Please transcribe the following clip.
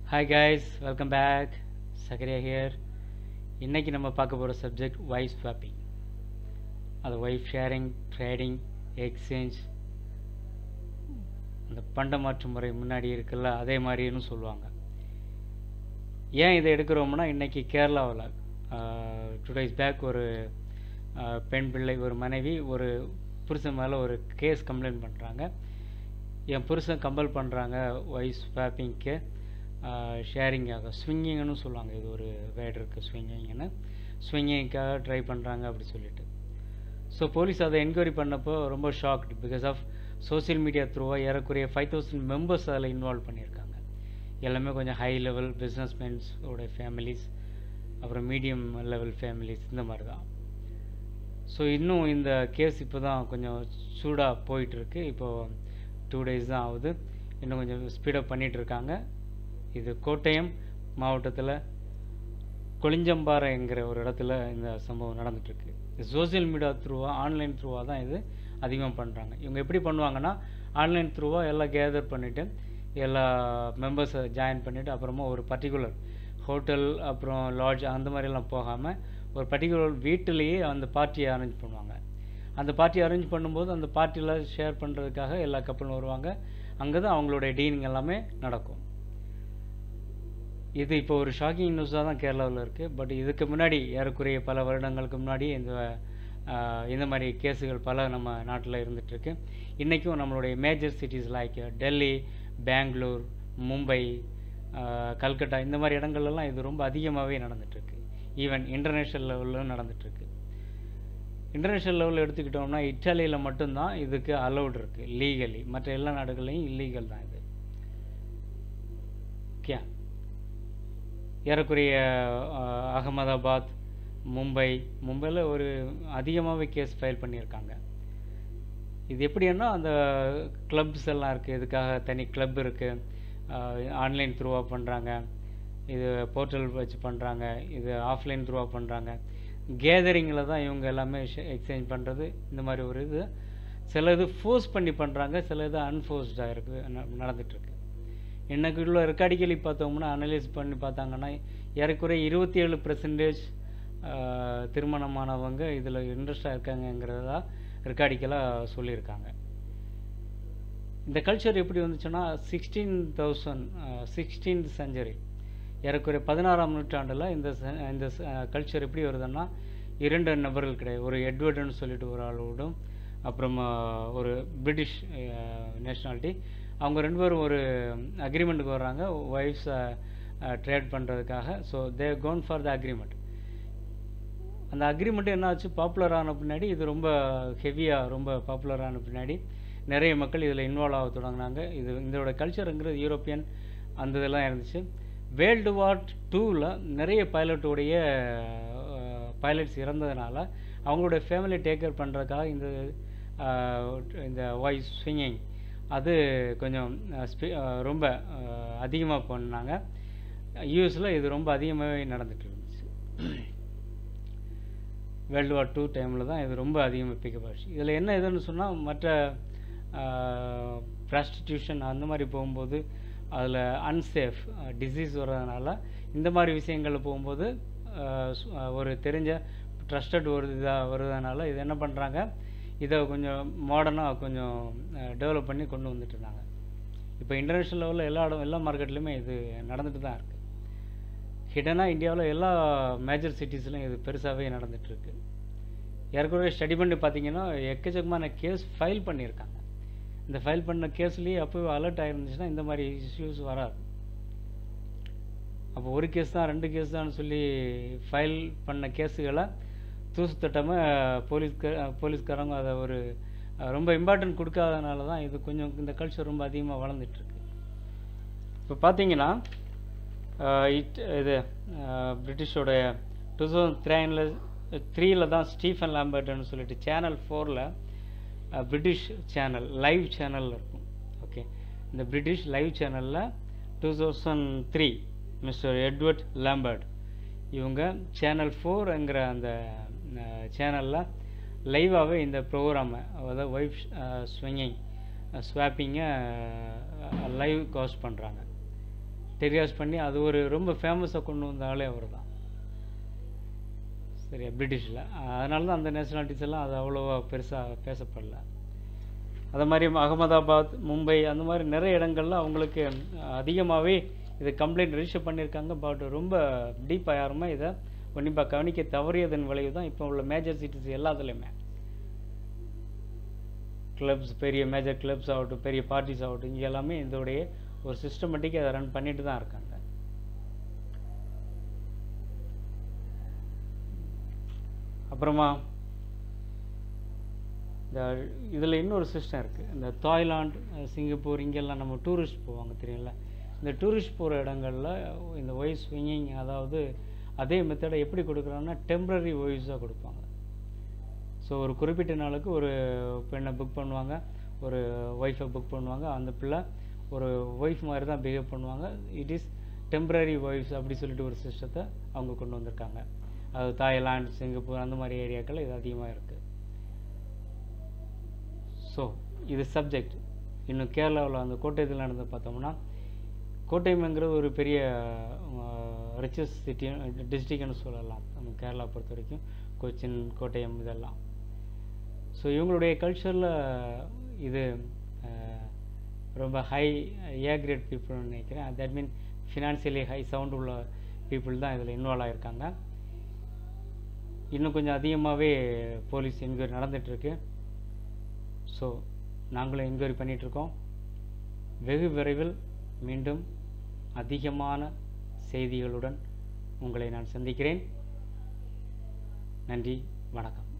hi guys welcome back Zakaria here இன்னைக்கு நம்ம பார்க்க போகிற சப்ஜெக்ட் வைஃப் ஸ்வாப்பிங் அது ஒய்ஃப் ஷேரிங் ட்ரேடிங் எக்ஸ்சேஞ்ச் அந்த பண்ட மாற்று முறை முன்னாடி இருக்குல்ல அதே மாதிரின்னு சொல்லுவாங்க ஏன் இதை எடுக்கிறோம்னா இன்னைக்கு கேரளாவில் டூ டேஸ் பேக் ஒரு ஆஹ், பெண் பிள்ளை ஒரு மனைவி ஒரு புருஷன் மேலே ஒரு கேஸ் கம்ப்ளைண்ட் பண்ணுறாங்க என் புருஷன் கம்பல் பண்ணுறாங்க ஒய்ஃப் ஸ்வாப்பிங்க்கு ஷேரிங்காக ஸ்விங்கிங்னு சொல்லுவாங்க இது ஒரு வேர்டு இருக்குது ஸ்விங்கிங்னு ஸ்விங்கிங்காக ட்ரை பண்ணுறாங்க அப்படி சொல்லிட்டு ஸோ போலீஸ் அதை என்கொயரி பண்ணப்போ ரொம்ப shocked because of social media த்ரூவாக ஏறக்குறைய ஃபைவ் தௌசண்ட் மெம்பர்ஸ் அதில் இன்வால்வ் பண்ணியிருக்காங்க எல்லாமே கொஞ்சம் ஹை லெவல் பிஸ்னஸ்மேன்ஸ் ஓட ஃபேமிலிஸ் அப்புறம் மீடியம் லெவல் ஃபேமிலிஸ் இந்த மாதிரி தான் ஸோ இன்னும் இந்த கேஸ் இப்போ தான் கொஞ்சம் சூடாக போயிட்டுருக்கு இப்போது டூ டேஸ் தான் ஆகுது இன்னும் கொஞ்சம் ஸ்பீடப் பண்ணிகிட்டு இருக்காங்க இது கோட்டயம் மாவட்டத்தில் கொளிஞ்சம்பாறைங்கிற ஒரு இடத்துல இந்த சம்பவம் நடந்துட்டுருக்கு சோஷியல் மீடியா த்ரூவாக ஆன்லைன் த்ரூவாக தான் இது அதிகமாக பண்ணுறாங்க இவங்க எப்படி பண்ணுவாங்கன்னா ஆன்லைன் த்ரூவாக எல்லாம் கேதர் பண்ணிவிட்டு எல்லா மெம்பர்ஸை ஜாயின் பண்ணிவிட்டு அப்புறமா ஒரு பர்டிகுலர் ஹோட்டல் அப்புறம் லாட்ஜ் அந்த மாதிரிலாம் போகாமல் ஒரு பர்டிகுலர் வீட்டிலேயே அந்த பார்ட்டியை அரேஞ்ச் பண்ணுவாங்க அந்த பார்ட்டி அரேஞ்ச் பண்ணும்போது அந்த பார்ட்டியில் ஷேர் பண்ணுறதுக்காக எல்லா கப்பலும் வருவாங்க அங்கே தான் அவங்களுடைய டீலிங் எல்லாமே நடக்கும் இது இப்போ ஒரு ஷாக்கிங் நியூஸாக தான் கேரளாவில் இருக்குது பட் இதுக்கு முன்னாடி ஏறக்குறைய பல வருடங்களுக்கு முன்னாடி இந்த ஆஹ், இந்த மாதிரி கேஸுகள் பல நம்ம நாட்டில் இருந்துகிட்ருக்கு இன்றைக்கும் நம்மளுடைய major cities like Delhi Bangalore Mumbai ah, Calcutta இந்த மாதிரி இடங்கள்லாம் இது ரொம்ப அதிகமாகவே நடந்துகிட்ருக்கு ஈவன் இன்டர்நேஷ்னல் லெவலில் நடந்துகிட்ருக்கு இன்டர்நேஷ்னல் லெவலில் எடுத்துக்கிட்டோம்னா இட்டாலியில் மட்டும்தான் இதுக்கு அலௌட் இருக்குது லீகலி மற்ற எல்லா நாடுகள்லையும் இல்லீகல் தான் இது ஓகே ஏறக்குறைய அஹ், அகமதாபாத் மும்பை மும்பையில் ஒரு அதிகமாகவே கேஸ் ஃபைல் பண்ணியிருக்காங்க இது எப்படின்னா அந்த கிளப்ஸ் எல்லாம் இருக்குது இதுக்காக தனி கிளப் இருக்குது ஆன்லைன் த்ரூவாக பண்ணுறாங்க இது போர்ட்டல் வச்சு பண்ணுறாங்க இது ஆஃப்லைன் த்ரூவாக பண்ணுறாங்க கேதரிங்கில் தான் இவங்க எல்லாமே எக்ஸ்சேஞ்ச் பண்ணுறது இந்த மாதிரி ஒரு இது சில இது ஃபோர்ஸ் பண்ணி பண்ணுறாங்க சில இது அன்ஃபோர்ஸ்டாக இருக்குது நடந்துகிட்ருக்கு இன்னைக்கு உள்ள ரெக்கார்டிக்கலி பார்த்தோம்னா அனலைஸ் பண்ணி பார்த்தாங்கன்னா ஏறக்குறைய இருபத்தி ஏழு பெர்சன்டேஜ் திருமணமானவங்க இதில் இன்ட்ரெஸ்டாக இருக்காங்கங்கிறதா ரெக்கார்டிக்கலாக சொல்லியிருக்காங்க இந்த கல்ச்சர் எப்படி வந்துச்சுன்னா சிக்ஸ்டீன் தௌசண்ட் சிக்ஸ்டீன்த் செஞ்சுரி ஏறக்குறைய பதினாறாம் நூற்றாண்டில் இந்த ச- இந்த கல்ச்சர் எப்படி வருதுன்னா இரண்டு நபர்கள் கிடையாது ஒரு எட்வர்டுன்னு சொல்லிட்டு ஒரு ஆளோடும் அப்புறமா ஒரு பிரிட்டிஷ் நேஷ்னாலிட்டி அவங்க ரெண்டு பேரும் ஒரு அக்ரிமெண்ட்டுக்கு வர்றாங்க ஒய்ஃப்ஸை ட்ரேட் பண்ணுறதுக்காக so they gone for the agreement அந்த அக்ரிமெண்ட் என்ன ஆச்சு பாப்புலர் ஆன பின்னாடி இது ரொம்ப ஹெவியாக ரொம்ப பாப்புலர் ஆன பின்னாடி நிறைய மக்கள் இதில் இன்வால்வ் ஆக தொடங்கினாங்க இது இதோட கல்ச்சருங்கிறது யூரோப்பியன் அந்த இதெல்லாம் இருந்துச்சு வேர்ல்டு வார் டூவில் நிறைய பைலட்டோடைய பைலட்ஸ் இறந்ததுனால அவங்களுடைய ஃபேமிலி டேக் கேர் பண்ணுறதுக்காக இந்த அஹ், இந்த வாய்ஸ் ஸ்விங்கிங் அது கொஞ்சம் அஹ், ஸ்பி- அஹ், ரொம்ப அதிகமாக பண்ணாங்க யூஎஸில் இது ரொம்ப அதிகமாகவே நடந்துட்டு இருந்துச்சு வேர்ல்டு வார் டூ டைமில் தான் இது ரொம்ப அதிகமாக பிக்கப் ஆச்சு இதில் என்ன இதுன்னு சொன்னால் மற்ற ப்ராஸ்டிடியூஷன் அந்த மாதிரி போகும்போது அதில் அன்சேஃப் டிசீஸ் வர்றதுனால இந்த மாதிரி விஷயங்களில் போகும்போது ஆஹ் சு- ஆஹ் ஒரு தெரிஞ்ச ட்ரஸ்டட் ஒரு இதாக வருதுனால இது என்ன பண்ணுறாங்க இதை கொஞ்சம் மாடர்னாக கொஞ்சம் டெவலப் பண்ணி கொண்டு வந்துட்டு இருந்தாங்க இப்போ இன்டர்நேஷ்னல் லெவலில் எல்லா இடம் எல்லா மார்க்கெட்லையுமே இது நடந்துட்டு தான் இருக்குது ஹிடனாக இந்தியாவில் எல்லா மேஜர் சிட்டிஸ்லையும் இது பெருசாகவே நடந்துகிட்ருக்கு ஏற்கனவே ஸ்டடி பண்ணி பார்த்தீங்கன்னா எக்கச்சக்கமான கேஸ் ஃபைல் பண்ணியிருக்காங்க இந்த ஃபைல் பண்ண கேஸ்லேயே அப்போவே அலர்ட் ஆயிருந்துச்சுன்னா இந்த மாதிரி இஷ்யூஸ் வராது அப்போ ஒரு கேஸ் தான் ரெண்டு கேஸ் தான் சொல்லி ஃபைல் பண்ண கேஸுகளை தூசு தட்டாமல் போலீஸ்க போலீஸ்காரங்க அதை ஒரு அஹ், ரொம்ப இம்பார்ட்டன்ட் கொடுக்காதனால தான் இது கொஞ்சம் இந்த கல்ச்சர் ரொம்ப அதிகமாக வளர்ந்துட்டுருக்கு இப்போ பார்த்தீங்கன்னா ஆஹ் இட் இது ஆஹ் பிரிட்டிஷோடைய டூ தௌசண்ட் த்ரீனில் த்ரீயில் தான் ஸ்டீஃபன் லாம்பர்ட்னு சொல்லிட்டு சேனல் ஃபோரில் பிரிட்டிஷ் சேனல் லைவ் சேனலில் இருக்கும் ஓகே இந்த பிரிட்டிஷ் லைவ் சேனலில் two thousand three Mister Edward Lambert இவங்க சேனல் ஃபோருங்கிற அந்த சேனலில் லைவாகவே இந்த ப்ரோக்ராமை அதாவது ஒய்ஃப் ஸ்விங்கிங் ஸ்வாப்பிங்கை லைவ் காஸ்ட் பண்ணுறாங்க டெரியாஸ் பண்ணி அது ஒரு ரொம்ப ஃபேமஸாக கொண்டு வந்த ஆளே அவர் தான் சரியா பிரிட்டிஷில் அதனால தான் அந்த நேஷனாலிட்டிஸ் எல்லாம் அது அவ்வளோவா பெருசாக பேசப்படல அது மாதிரி அகமதாபாத் மும்பை அந்த மாதிரி நிறைய இடங்கள்ல அவங்களுக்கு அதிகமாகவே இது கம்ப்ளைண்ட் ரிஜிஸ்டர் பண்ணியிருக்காங்க பட் ரொம்ப டீப்பாக யாருமே இதை உன்னிப்பாக கவனிக்க தவறியதன் விளைவு தான் இப்போ உள்ள மேஜர் சிட்டிஸ் எல்லாத்துலேயுமே கிளப்ஸ் பெரிய மேஜர் கிளப்ஸ் ஆகட்டும் பெரிய பார்ட்டிஸ் ஆகட்டும் இங்கே எல்லாமே இதோடைய ஒரு சிஸ்டமேட்டிக்காக அதை ரன் பண்ணிட்டு தான் இருக்காங்க அப்புறமா இந்த இதில் இன்னொரு சிஸ்டம் இருக்குது இந்த தாய்லாந்து அஹ் சிங்கப்பூர் இங்கெல்லாம் நம்ம டூரிஸ்ட் போவாங்க தெரியும்ல இந்த டூரிஸ்ட் போகிற இடங்கள்ல இந்த ஒய்ஸ் ஸ்விங்கிங் அதாவது அதே மெத்தடை எப்படி கொடுக்குறாங்கன்னா டெம்ப்ரரி ஒய்ஸாக கொடுப்பாங்க ஸோ ஒரு குறிப்பிட்ட நாளுக்கு ஒரு பெண்ணை புக் பண்ணுவாங்க ஒரு ஒய்ஃபை புக் பண்ணுவாங்க அந்த பிள்ளை ஒரு ஒய்ஃப் மாதிரி தான் பிஹேவ் பண்ணுவாங்க இட் இஸ் டெம்ப்ரரி ஒய்ஃப்ஸ் அப்படி சொல்லிட்டு ஒரு சிஸ்டத்தை அவங்க கொண்டு வந்திருக்காங்க அது தாய்லாந்து சிங்கப்பூர் அந்த மாதிரி ஏரியாக்கள் இது அதிகமாக இருக்குது ஸோ இது சப்ஜெக்ட் இன்னும் கேரளாவில் அந்த கோட்டயத்தில் நடந்து பார்த்தோம்னா கோட்டயம்ங்கிறது ஒரு பெரிய ரிச்சஸ் சிட்டி டிஸ்ட்ரிக்ட்னு சொல்லலாம் நம்ம கேரளா பொறுத்த வரைக்கும் கொச்சின் கோட்டயம் இதெல்லாம் ஸோ இவங்களுடைய கல்ச்சரில் இது அஹ், ரொம்ப ஹை ஏ கிரேட் பீப்புள்னு நினைக்கிறேன் that mean financially high sound உள்ள பீப்புள் தான் இதில் இன்வால்வ் ஆகியிருக்காங்க இன்னும் கொஞ்சம் அதிகமாகவே போலீஸ் என்கொயரி நடந்துகிட்ருக்கு ஸோ நாங்களும் என்கொயரி பண்ணிகிட்ருக்கோம் வெகு விரைவில் மீண்டும் அதிகமான செய்திகளுடன் உங்களை நான் சந்திக்கிறேன் நன்றி வணக்கம்